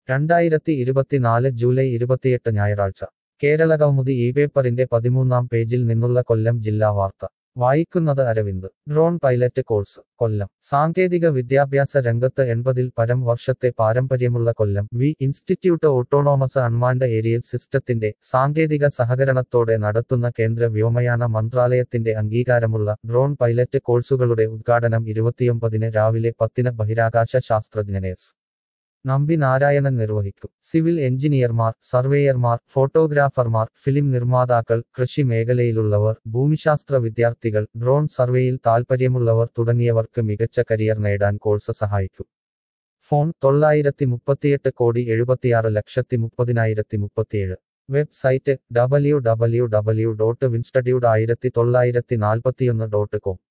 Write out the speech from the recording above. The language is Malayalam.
രണ്ടായിരത്തി ഇരുപത്തിനാല് ജൂലൈ ഇരുപത്തിയെട്ട് ഞായറാഴ്ച കേരള കൗമുദി ഈ പേപ്പറിന്റെ പതിമൂന്നാം പേജിൽ നിന്നുള്ള കൊല്ലം ജില്ലാ വാർത്ത വായിക്കുന്നത് Aravind drone pilot course Kollam സാങ്കേതിക വിദ്യാഭ്യാസ രംഗത്ത് എൺപതിൽ പരം വർഷത്തെ പാരമ്പര്യമുള്ള Kollam V institute autonomous unmanned aerial സിസ്റ്റത്തിന്റെ സാങ്കേതിക സഹകരണത്തോടെ നടത്തുന്ന കേന്ദ്ര വ്യോമയാന മന്ത്രാലയത്തിന്റെ അംഗീകാരമുള്ള ഡ്രോൺ പൈലറ്റ് കോഴ്സുകളുടെ ഉദ്ഘാടനം ഇരുപത്തിയൊമ്പതിന് രാവിലെ പത്തിന് ബഹിരാകാശ ശാസ്ത്രജ്ഞനേസ് നമ്പി നാരായണൻ നിർവഹിക്കും സിവിൽ എഞ്ചിനീയർമാർ സർവേയർമാർ ഫോട്ടോഗ്രാഫർമാർ ഫിലിം നിർമ്മാതാക്കൾ കൃഷി മേഖലയിലുള്ളവർ ഭൂമിശാസ്ത്ര വിദ്യാർത്ഥികൾ ഡ്രോൺ സർവേയിൽ താൽപ്പര്യമുള്ളവർ തുടങ്ങിയവർക്ക് മികച്ച കരിയർ നേടാൻ കോഴ്സ് സഹായിക്കും ഫോൺ തൊള്ളായിരത്തി മുപ്പത്തിയെട്ട് കോടി എഴുപത്തിയാറ് ലക്ഷത്തി മുപ്പതിനായിരത്തി മുപ്പത്തിയേഴ് website W W W dot വിൻസ്റ്റഡ്യൂഡ് ആയിരത്തി തൊള്ളായിരത്തി നാൽപ്പത്തിയൊന്ന് ഡോട്ട് കോം